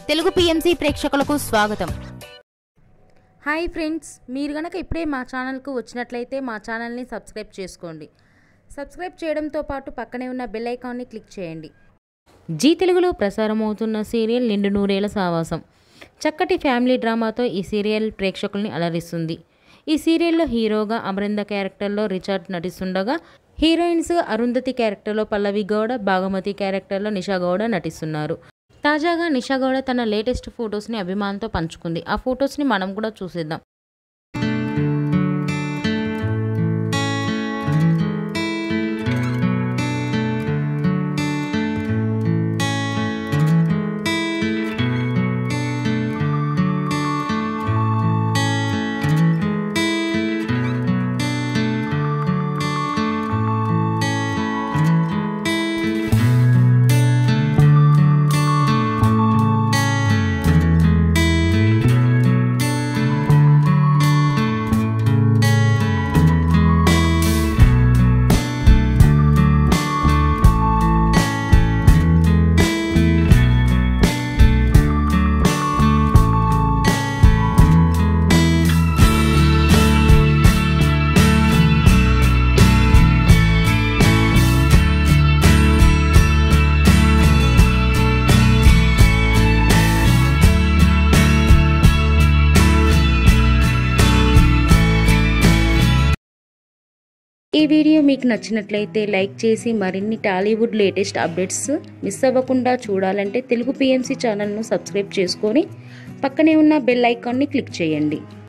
Telugu PMC ప్రేక్షకులకు స్వాగతం hi friends మీరు గనక ఇప్పుడే మా ఛానల్కు వచ్చినట్లయితే మా ఛానల్ని సబ్స్క్రైబ్ చేసుకోండి సబ్స్క్రైబ్ చేయడంతో పాటు పక్కనే ఉన్న బెల్ ఐకాన్ని క్లిక్ చేయండి జీ తెలుగులో ప్రసారమవుతున్న సీరియల్ నిండు నూరేళ్ల సావాసం చక్కటి ఫ్యామిలీ డ్రామాతో ఈ సీరియల్ ప్రేక్షకుల్ని అలరిస్తుంది ఈ సీరియల్లో హీరోగా అమరింద క్యారెక్టర్లో రిచార్డ్ నటిస్తుండగా హీరోయిన్స్ అరుంధతి క్యారెక్టర్లో పల్లవి గౌడ భాగమతి క్యారెక్టర్లో నిషా గౌడ నటిస్తున్నారు తాజాగా నిషా గౌడ తన లేటెస్ట్ ఫొటోస్ని అభిమానంతో పంచుకుంది ఆ ఫొటోస్ని మనం కూడా చూసేద్దాం ఈ వీడియో మీకు నచ్చినట్లయితే లైక్ చేసి మరిన్ని టాలీవుడ్ లేటెస్ట్ అప్డేట్స్ మిస్ అవ్వకుండా చూడాలంటే తెలుగు పిఎంసి ఛానల్ను సబ్స్క్రైబ్ చేసుకొని పక్కనే ఉన్న బెల్ ఐకాన్ని క్లిక్ చేయండి